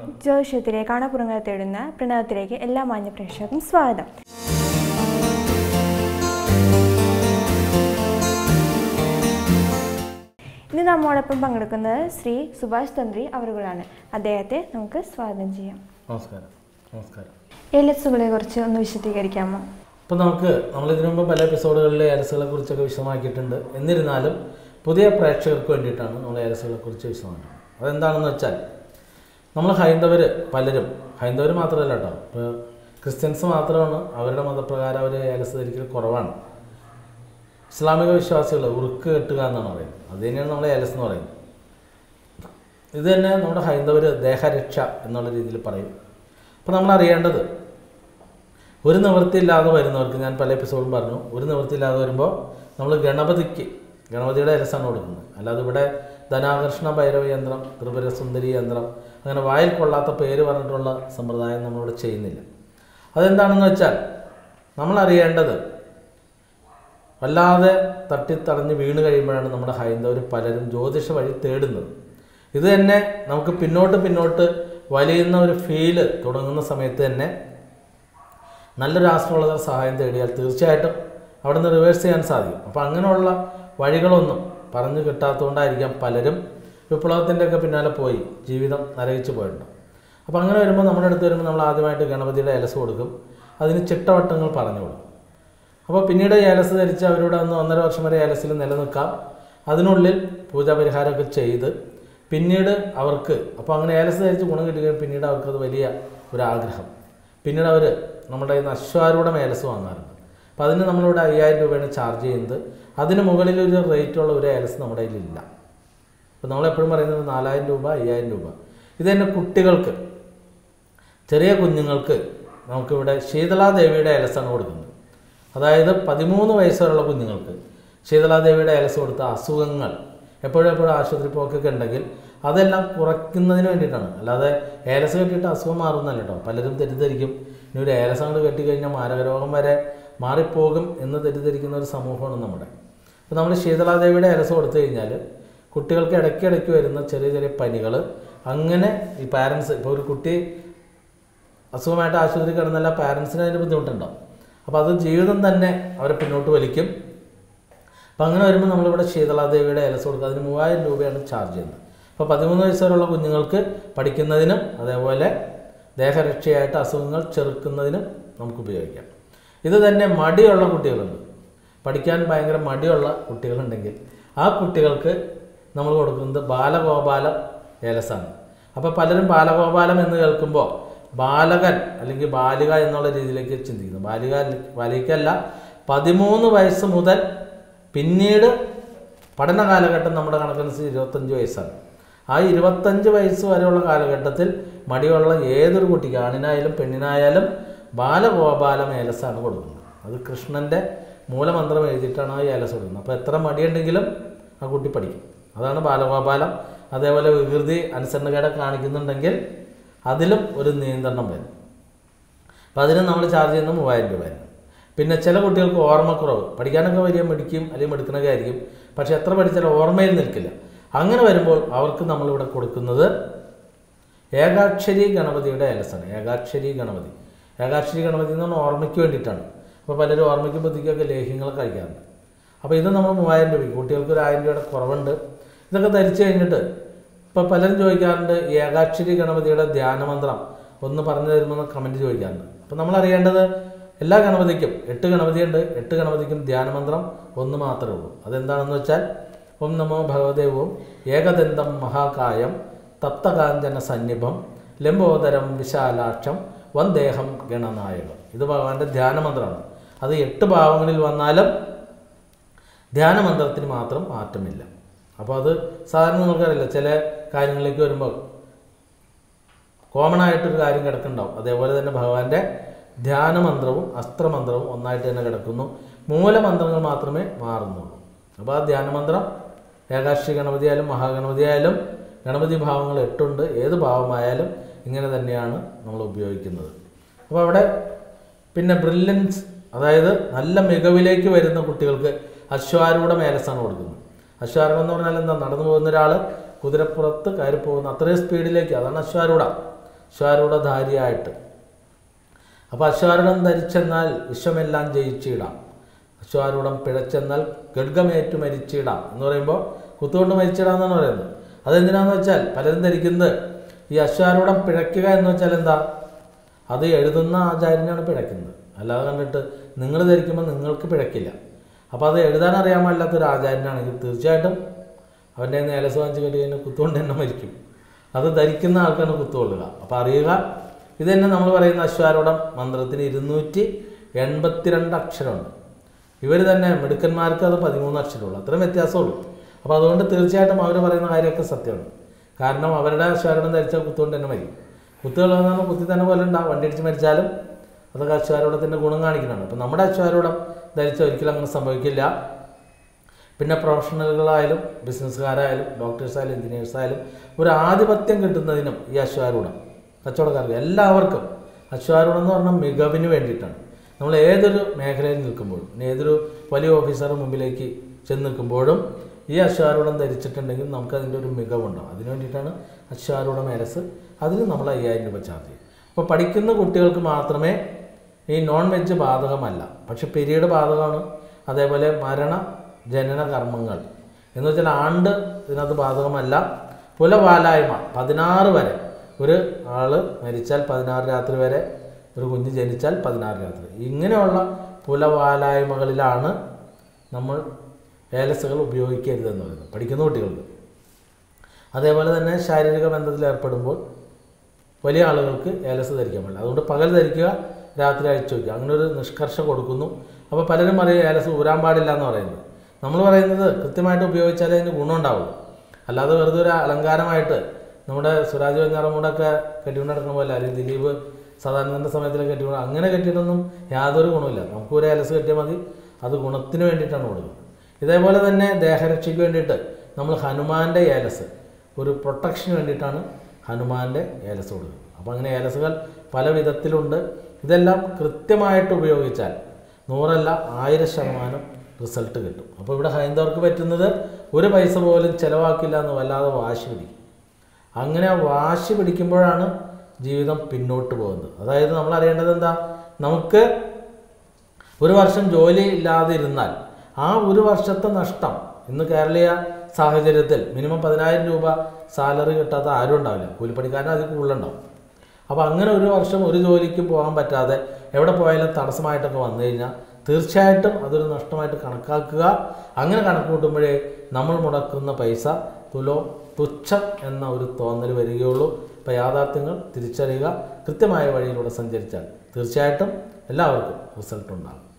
ജ്യോതിഷത്തിലെ കാണാപ്പുറങ്ങൾ തേടുന്ന പ്രണവത്തിലേക്ക് എല്ലാ മാന്യ പ്രേക്ഷകർക്കും സ്വാഗതം ഇന്ന് നമ്മോടൊപ്പം പങ്കെടുക്കുന്നത് ശ്രീ സുഭാഷ് തന്ത്രി അവറുകളാണ് അദ്ദേഹത്തെ നമുക്ക് സ്വാഗതം ചെയ്യാം നമസ്കാരം നമസ്കാരം എലസുകളെ കുറിച്ച് ഒന്ന് വിശദീകരിക്കാമോ അപ്പോൾ നമുക്ക് നമ്മൾ ഇതിനു മുമ്പ് പല എപ്പിസോഡുകളിൽ ഏലസുകളെ കുറിച്ചൊക്കെ വിശദമാക്കിയിട്ടുണ്ട് എന്നിരുന്നാലും പുതിയ പ്രേക്ഷകർക്ക് വേണ്ടിയിട്ടാണ് നമ്മൾ ഏലസുകളെ കുറിച്ച് വിശദമാക്കുന്നത് അതെന്താണെന്ന് വെച്ചാൽ നമ്മൾ ഹൈന്ദവർ പലരും ഹൈന്ദവർ മാത്രമല്ല കേട്ടോ ഇപ്പോൾ ക്രിസ്ത്യൻസ് മാത്രമാണ് അവരുടെ മതപ്രകാരം അവർ ഏലസ് ധരിക്കൽ കുറവാണ് ഇസ്ലാമിക വിശ്വാസികൾ ഉറുക്ക് കെട്ടുക എന്നാണ് പറയുന്നത് അത് തന്നെയാണ് നമ്മൾ ഏലസ് എന്ന് പറയുന്നത് ഇത് തന്നെ നമ്മുടെ ഹൈന്ദവർ ദേഹരക്ഷ എന്നുള്ള രീതിയിൽ പറയും അപ്പോൾ നമ്മൾ അറിയേണ്ടത് ഒരു നിവൃത്തിയില്ലാതെ വരുന്നവർക്ക് ഞാൻ പല എപ്പിസോഡും പറഞ്ഞു ഒരു നിവൃത്തിയില്ലാതെ വരുമ്പോൾ നമ്മൾ ഗണപതിക്ക് ഗണപതിയുടെ രസമാണ് കൊടുക്കുന്നത് അല്ലാതെ ഇവിടെ ധനാകർഷണ ഭൈരവ യന്ത്രം ത്രിപുര സുന്ദരി യന്ത്രം അങ്ങനെ വായിൽ കൊള്ളാത്ത പേര് പറഞ്ഞിട്ടുള്ള സമ്പ്രദായം നമ്മളിവിടെ ചെയ്യുന്നില്ല അതെന്താണെന്ന് വെച്ചാൽ നമ്മൾ അറിയേണ്ടത് വല്ലാതെ തട്ടിത്തടഞ്ഞ് വീണ് കഴിയുമ്പോഴാണ് നമ്മുടെ ഹൈന്ദവർ പലരും ജ്യോതിഷ വഴി തേടുന്നത് ഇത് തന്നെ നമുക്ക് പിന്നോട്ട് പിന്നോട്ട് വലിയുന്ന ഒരു ഫീല് തുടങ്ങുന്ന സമയത്ത് തന്നെ നല്ലൊരു ആസ്ട്രോളജർ സഹായം തേടിയാൽ തീർച്ചയായിട്ടും അവിടെ നിന്ന് റിവേഴ്സ് ചെയ്യാൻ സാധിക്കും അപ്പോൾ അങ്ങനെയുള്ള വഴികളൊന്നും പറഞ്ഞു കിട്ടാത്തതുകൊണ്ടായിരിക്കാം പലരും വിപ്ലവത്തിൻ്റെ ഒക്കെ പിന്നാലെ പോയി ജീവിതം നരകിച്ചു പോയിട്ടുണ്ട് അപ്പോൾ അങ്ങനെ വരുമ്പോൾ നമ്മുടെ അടുത്ത് വരുമ്പോൾ നമ്മൾ ആദ്യമായിട്ട് ഗണപതിയുടെ ഏലസ് കൊടുക്കും അതിന് ചിട്ടവട്ടങ്ങൾ പറഞ്ഞു കൊടുക്കും അപ്പോൾ പിന്നീട് ഏലസ് ധരിച്ച് അവരോട് ഒന്ന് ഒന്നര വർഷം വരെ ഏലസിൽ നിലനിൽക്കാം അതിനുള്ളിൽ പൂജാപരിഹാരമൊക്കെ ചെയ്ത് പിന്നീട് അവർക്ക് അപ്പോൾ അങ്ങനെ ഏലസ് ധരിച്ച് ഗുണം കിട്ടുകയും പിന്നീട് അവർക്കത് വലിയ ഒരു ആഗ്രഹം പിന്നീട് അവർ നമ്മുടെ കയ്യിൽ നിന്ന് അശ്വാരൂഢം ഏലസ് വാങ്ങാറുണ്ട് അപ്പോൾ അതിന് നമ്മളിവിടെ അയ്യായിരം രൂപയാണ് ചാർജ് ചെയ്യുന്നത് അതിന് മുകളിൽ ഒരു റേറ്റുള്ള ഒരു ഏലസ് നമ്മുടെ കയ്യിലില്ല അപ്പോൾ നമ്മളെപ്പോഴും പറയുന്നത് നാലായിരം രൂപ അയ്യായിരം രൂപ ഇത് തന്നെ കുട്ടികൾക്ക് ചെറിയ കുഞ്ഞുങ്ങൾക്ക് നമുക്കിവിടെ ശീതളാദേവിയുടെ ഏലസാണ് കൊടുക്കുന്നത് അതായത് പതിമൂന്ന് വയസ്സ് വരെയുള്ള കുഞ്ഞുങ്ങൾക്ക് ശീതളാദേവിയുടെ ഏലസ് കൊടുത്ത അസുഖങ്ങൾ എപ്പോഴും എപ്പോഴും ആശുപത്രി പോക്കൊക്കെ ഉണ്ടെങ്കിൽ അതെല്ലാം കുറയ്ക്കുന്നതിന് വേണ്ടിയിട്ടാണ് അല്ലാതെ ഏലസ് കെട്ടിയിട്ട് അസുഖം മാറുന്നല്ല കേട്ടോ പലരും തെറ്റിദ്ധരിക്കും ഇനി ഒരു ഏലസ് അങ്ങോട്ട് കെട്ടിക്കഴിഞ്ഞാൽ മാരകരോഗം വരെ മാറിപ്പോകും എന്ന് തെറ്റിദ്ധരിക്കുന്ന ഒരു സമൂഹമാണ് നമ്മുടെ അപ്പോൾ നമ്മൾ ശീതളാദേവിയുടെ ഏലസ് കൊടുത്തു കഴിഞ്ഞാൽ കുട്ടികൾക്ക് ഇടയ്ക്കിടയ്ക്ക് വരുന്ന ചെറിയ ചെറിയ പനികൾ അങ്ങനെ ഈ പാരൻസ് ഇപ്പോൾ ഒരു കുട്ടി അസുഖമായിട്ട് ആശുപത്രി കിടന്നല്ല പാരൻസിന് അതിന് ബുദ്ധിമുട്ടുണ്ടാവും അപ്പോൾ അത് ജീവിതം തന്നെ അവരെ പിന്നോട്ട് വലിക്കും അപ്പോൾ അങ്ങനെ വരുമ്പോൾ നമ്മളിവിടെ ശീതളാദേവിയുടെ ഏലസ് കൊടുക്കുക അതിന് മൂവായിരം രൂപയാണ് ചാർജ് ചെയ്യുന്നത് അപ്പോൾ പതിമൂന്ന് വയസ്സ് വരെയുള്ള കുഞ്ഞുങ്ങൾക്ക് പഠിക്കുന്നതിനും അതേപോലെ ദേഹരക്ഷയായിട്ട് അസുഖങ്ങൾ ചെറുക്കുന്നതിനും നമുക്ക് ഉപയോഗിക്കാം ഇത് തന്നെ മടിയുള്ള കുട്ടികളുണ്ട് പഠിക്കാൻ ഭയങ്കര മടിയുള്ള കുട്ടികളുണ്ടെങ്കിൽ ആ കുട്ടികൾക്ക് നമ്മൾ കൊടുക്കുന്നത് ബാലഗോപാലം ഏലസാണ് അപ്പോൾ പലരും ബാലഗോപാലം എന്ന് കേൾക്കുമ്പോൾ ബാലകൻ അല്ലെങ്കിൽ ബാലിക എന്നുള്ള രീതിയിലേക്ക് ചിന്തിക്കുന്നു ബാലിക ബാലികയല്ല പതിമൂന്ന് വയസ്സ് മുതൽ പിന്നീട് പഠന കാലഘട്ടം നമ്മുടെ കണക്കനുസരിച്ച് ഇരുപത്തഞ്ച് വയസ്സാണ് ആ ഇരുപത്തഞ്ച് വയസ്സ് വരെയുള്ള കാലഘട്ടത്തിൽ മടിയുള്ള ഏതൊരു കുട്ടിക്ക് ആണിനായാലും പെണ്ണിനായാലും ബാലഗോപാലം ഏലസാണ് കൊടുക്കുന്നത് അത് കൃഷ്ണൻ്റെ മൂലമന്ത്രം എഴുതിയിട്ടാണ് ആ ഏലസ് കൊടുക്കുന്നത് അപ്പോൾ എത്ര മടിയുണ്ടെങ്കിലും ആ കുട്ടി പഠിക്കും അതാണ് ബാലഗോപാലം അതേപോലെ വികൃതി അനുസരണക്കേടെ കാണിക്കുന്നുണ്ടെങ്കിൽ അതിലും ഒരു നിയന്ത്രണം വരും അപ്പോൾ അതിന് നമ്മൾ ചാർജ് ചെയ്യുന്നത് മൂവായിരം രൂപയായിരുന്നു പിന്നെ ചില കുട്ടികൾക്ക് ഓർമ്മക്കുറവ് പഠിക്കാനൊക്കെ വലിയ മിടിക്കും അല്ലെങ്കിൽ മിടുക്കണൊക്കെ ആയിരിക്കും പക്ഷെ എത്ര പഠിച്ചാലും ഓർമ്മയിൽ നിൽക്കില്ല അങ്ങനെ വരുമ്പോൾ അവർക്ക് നമ്മളിവിടെ കൊടുക്കുന്നത് ഏകാക്ഷരി ഗണപതിയുടെ ഏലസാണ് ഏകാക്ഷരി ഗണപതി ഏകാക്ഷരി ഗണപതി എന്ന് പറഞ്ഞാൽ ഓർമ്മയ്ക്ക് വേണ്ടിയിട്ടാണ് അപ്പോൾ പലരും ഓർമ്മയ്ക്ക് ബുദ്ധിക്കൊക്കെ ലേഹ്യങ്ങൾ കഴിക്കാറുണ്ട് അപ്പോൾ ഇത് നമ്മൾ മൂവായിരം രൂപയ്ക്ക് കുട്ടികൾക്ക് ഒരു ആയിരം രൂപയുടെ കുറവുണ്ട് ഇതൊക്കെ ധരിച്ചു കഴിഞ്ഞിട്ട് ഇപ്പോൾ പലരും ചോദിക്കാറുണ്ട് ഈ ഏകാക്ഷരി ഗണപതിയുടെ ധ്യാനമന്ത്രം ഒന്ന് പറഞ്ഞു തരുമെന്ന് കമൻറ്റ് ചോദിക്കാറുണ്ട് അപ്പോൾ നമ്മൾ അറിയേണ്ടത് എല്ലാ ഗണപതിക്കും എട്ട് ഗണപതിയുണ്ട് എട്ട് ഗണപതിക്കും ധ്യാനമന്ത്രം ഒന്ന് മാത്രമേ ഉള്ളൂ അതെന്താണെന്ന് വെച്ചാൽ ഓം നമോ ഭഗവദേവവും ഏകദന്തം മഹാകായം തപ്തകാഞ്ചന സന്നിഭം ലംബോദരം വിശാലാക്ഷം വന്ദേഹം ഗണനായകം ഇത് ഭഗവാന്റെ ധ്യാനമന്ത്രമാണ് അത് എട്ട് ഭാവങ്ങളിൽ വന്നാലും ധ്യാനമന്ത്രത്തിന് മാത്രം മാറ്റമില്ല അപ്പോൾ അത് സാധാരണ നിങ്ങൾക്കറിയില്ല ചില കാര്യങ്ങളിലേക്ക് വരുമ്പോൾ കോമൺ ആയിട്ടൊരു കാര്യം കിടക്കുന്നുണ്ടാവും അതേപോലെ തന്നെ ഭഗവാന്റെ ധ്യാനമന്ത്രവും അസ്ത്രമന്ത്രവും ഒന്നായിട്ട് തന്നെ കിടക്കുന്നു മൂലമന്ത്രങ്ങൾ മാത്രമേ മാറുന്നുള്ളൂ അപ്പോൾ ആ ധ്യാനമന്ത്രം ഏകാക്ഷി ഗണപതി ആയാലും മഹാഗണപതി ആയാലും ഗണപതി ഭാവങ്ങൾ എട്ടുണ്ട് ഏത് ഭാവമായാലും ഇങ്ങനെ തന്നെയാണ് നമ്മൾ ഉപയോഗിക്കുന്നത് അപ്പോൾ അവിടെ പിന്നെ ബ്രില്യൻസ് അതായത് നല്ല മികവിലേക്ക് വരുന്ന കുട്ടികൾക്ക് അശ്വാരൂഢ മേലസാണ് കൊടുക്കുന്നത് അശ്വാരൂഢം എന്ന് പറഞ്ഞാൽ എന്താ നടന്നു പോകുന്ന ഒരാൾ കുതിരപ്പുറത്ത് കയറി പോകുന്ന അത്രയും സ്പീഡിലേക്ക് അതാണ് അശ്വാരൂഢ അശ്വാരൂഢധാരിയായിട്ട് അപ്പോൾ അശ്വാരൂഢം ധരിച്ചെന്നാൽ വിശ്വമെല്ലാം ജയിച്ചിടാം അശ്വാരൂഢം പിഴച്ചെന്നാൽ ഗഡ്ഗമേറ്റു മരിച്ചിടാം എന്ന് പറയുമ്പോൾ കുത്തുകൊണ്ട് മരിച്ചിടാം എന്നാണ് പറയുന്നത് അതെന്തിനാന്ന് വെച്ചാൽ പലരും ധരിക്കുന്നത് ഈ അശ്വാരൂഢം പിഴയ്ക്കുക എന്ന് വെച്ചാൽ എന്താ അത് എഴുതുന്ന ആചാര്യനാണ് പിഴയ്ക്കുന്നത് അല്ലാതെ കണ്ടിട്ട് നിങ്ങൾ ധരിക്കുമ്പോൾ നിങ്ങൾക്ക് പിഴക്കില്ല അപ്പോൾ അത് എഴുതാൻ അറിയാൻ പാടില്ലാത്തൊരു ആചാര്യനാണെങ്കിൽ തീർച്ചയായിട്ടും അവൻ്റെ കയ്യിൽ നിന്ന് ഏലസ് വാങ്ങിച്ച് കെട്ടി കഴിഞ്ഞാൽ കുത്തുകൊണ്ട് തന്നെ മരിക്കും അത് ധരിക്കുന്ന ആൾക്കാണ് കുത്തുകൊള്ളുക അപ്പോൾ അറിയുക ഇത് തന്നെ നമ്മൾ പറയുന്ന അശ്വാരൂഢം മന്ത്രത്തിന് ഇരുന്നൂറ്റി എൺപത്തിരണ്ട് അക്ഷരമുണ്ട് ഇവർ തന്നെ മിടുക്കന്മാർക്ക് അത് പതിമൂന്ന് അക്ഷരമുള്ളൂ അത്രയും വ്യത്യാസമുള്ളൂ അപ്പോൾ അതുകൊണ്ട് തീർച്ചയായിട്ടും അവർ പറയുന്ന കാര്യമൊക്കെ സത്യമാണ് കാരണം അവരുടെ അശ്വാരൂഢം ധരിച്ചാൽ കുത്തുകൊണ്ട് തന്നെ മരിക്കും കുത്തുകൾ എന്ന് പറഞ്ഞാൽ കുത്തി തന്നെ പോലെ ഉണ്ടാവും വണ്ടി അടിച്ച് മരിച്ചാലും അതൊക്കെ അശ്വാരൂഢത്തിൻ്റെ ഗുണം കാണിക്കുന്നുണ്ട് അപ്പം നമ്മുടെ അശ്വാരൂഢം ധരിച്ച ഒരിക്കലും അങ്ങനെ സംഭവിക്കില്ല പിന്നെ പ്രൊഫഷണലുകളായാലും ബിസിനസ്സുകാരായാലും ഡോക്ടേഴ്സായാലും എഞ്ചിനീയേഴ്സായാലും ഒരു ആധിപത്യം കിട്ടുന്നതിനും ഈ അശ്വാരൂഢം കച്ചവടക്കാർക്ക് എല്ലാവർക്കും അശ്വാരൂഢം എന്ന് പറഞ്ഞാൽ മികവിന് വേണ്ടിയിട്ടാണ് നമ്മൾ ഏതൊരു മേഖലയിൽ നിൽക്കുമ്പോഴും ഇനി ഏതൊരു വലിയ ഓഫീസറുടെ മുമ്പിലേക്ക് ചെന്ന് നിൽക്കുമ്പോഴും ഈ അശ്വാരൂഢം ധരിച്ചിട്ടുണ്ടെങ്കിൽ നമുക്ക് അതിൻ്റെ ഒരു മികവുണ്ടാവും അതിന് വേണ്ടിയിട്ടാണ് അശ്വാരൂഢ മേലസ് അതിന് നമ്മൾ അയ്യായിരം രൂപ ചാർജ് ചെയ്യും അപ്പോൾ പഠിക്കുന്ന കുട്ടികൾക്ക് മാത്രമേ ഈ നോൺ വെജ് ബാധകമല്ല പക്ഷെ പീരീഡ് ബാധകമാണ് അതേപോലെ മരണ ജനന കർമ്മങ്ങൾ എന്ന് വെച്ചാൽ ആണ്ട് ഇതിനകത്ത് ബാധകമല്ല പുലവാലായ്മ പതിനാറ് വരെ ഒരു ആള് മരിച്ചാൽ പതിനാറ് രാത്രി വരെ ഒരു കുഞ്ഞ് ജനിച്ചാൽ പതിനാറ് രാത്രി ഇങ്ങനെയുള്ള പുലവാലായ്മകളിലാണ് നമ്മൾ ഏലസുകൾ ഉപയോഗിക്കരുതെന്ന് പറയുന്നത് പഠിക്കുന്ന കുട്ടികൾക്ക് അതേപോലെ തന്നെ ശാരീരിക ബന്ധത്തിൽ ഏർപ്പെടുമ്പോൾ വലിയ ആളുകൾക്ക് ഏലസ് ധരിക്കാൻ പാടില്ല അതുകൊണ്ട് പകൽ ധരിക്കുക രാത്രി അഴിച്ചു വയ്ക്കുക അങ്ങനെ ഒരു നിഷ്കർഷ കൊടുക്കുന്നു അപ്പോൾ പലരും പറയും ഏലസ് ഊരാൻ പാടില്ല എന്ന് പറയുന്നത് നമ്മൾ പറയുന്നത് കൃത്യമായിട്ട് ഉപയോഗിച്ചാലേ അതിന് ഗുണമുണ്ടാവും അല്ലാതെ വെറുതെ ഒരു അലങ്കാരമായിട്ട് നമ്മുടെ സുരാജ് വെഞ്ഞാറമൂടൊക്കെ കെട്ടിക്കൊണ്ട് നടക്കുന്ന പോലെ അല്ലെങ്കിൽ ദിലീപ് സദാനന്ദൻ്റെ സമയത്തിൽ കെട്ടിക്കൊണ്ട് അങ്ങനെ കെട്ടിയിട്ടൊന്നും യാതൊരു ഗുണമില്ല നമുക്ക് ഒരു ഏലസ് കെട്ടിയാൽ മതി അത് ഗുണത്തിന് വേണ്ടിയിട്ടാണ് കൊടുക്കുന്നത് ഇതേപോലെ തന്നെ ദേഹരക്ഷയ്ക്ക് വേണ്ടിയിട്ട് നമ്മൾ ഹനുമാൻ്റെ ഏലസ് ഒരു പ്രൊട്ടക്ഷന് വേണ്ടിയിട്ടാണ് ഹനുമാൻ്റെ ഏലസ് കൊടുക്കുന്നത് അപ്പോൾ അങ്ങനെ ഏലസുകൾ പല വിധത്തിലുണ്ട് ഇതെല്ലാം കൃത്യമായിട്ട് ഉപയോഗിച്ചാൽ നൂറല്ല ആയിരം ശതമാനം റിസൾട്ട് കിട്ടും അപ്പോൾ ഇവിടെ ഹൈന്ദവർക്ക് പറ്റുന്നത് ഒരു പൈസ പോലും ചിലവാക്കില്ല എന്ന് വല്ലാതെ വാശി പിടിക്കും അങ്ങനെ വാശി പിടിക്കുമ്പോഴാണ് ജീവിതം പിന്നോട്ട് പോകുന്നത് അതായത് നമ്മൾ അറിയേണ്ടത് എന്താ നമുക്ക് ഒരു വർഷം ജോലി ഇല്ലാതെ ഇരുന്നാൽ ആ ഒരു വർഷത്തെ നഷ്ടം ഇന്ന് കേരളീയ സാഹചര്യത്തിൽ മിനിമം പതിനായിരം രൂപ സാലറി കിട്ടാത്ത ആരും ഉണ്ടാവില്ല കൂലിപ്പണിക്കാരൻ അതിൽ കൂടുതലുണ്ടാവും അപ്പോൾ അങ്ങനെ ഒരു വർഷം ഒരു ജോലിക്ക് പോകാൻ പറ്റാതെ എവിടെ പോയാലും തടസ്സമായിട്ടൊക്കെ വന്നു കഴിഞ്ഞാൽ തീർച്ചയായിട്ടും അതൊരു നഷ്ടമായിട്ട് കണക്കാക്കുക അങ്ങനെ കണക്ക് കൂട്ടുമ്പോഴേ നമ്മൾ മുടക്കുന്ന പൈസ തുലോ തുച്ഛം എന്ന ഒരു തോന്നൽ വരികയുള്ളൂ അപ്പോൾ യാഥാർത്ഥ്യങ്ങൾ തിരിച്ചറിയുക കൃത്യമായ വഴിയിലൂടെ സഞ്ചരിച്ചാൽ തീർച്ചയായിട്ടും എല്ലാവർക്കും റിസൾട്ട് ഉണ്ടാകും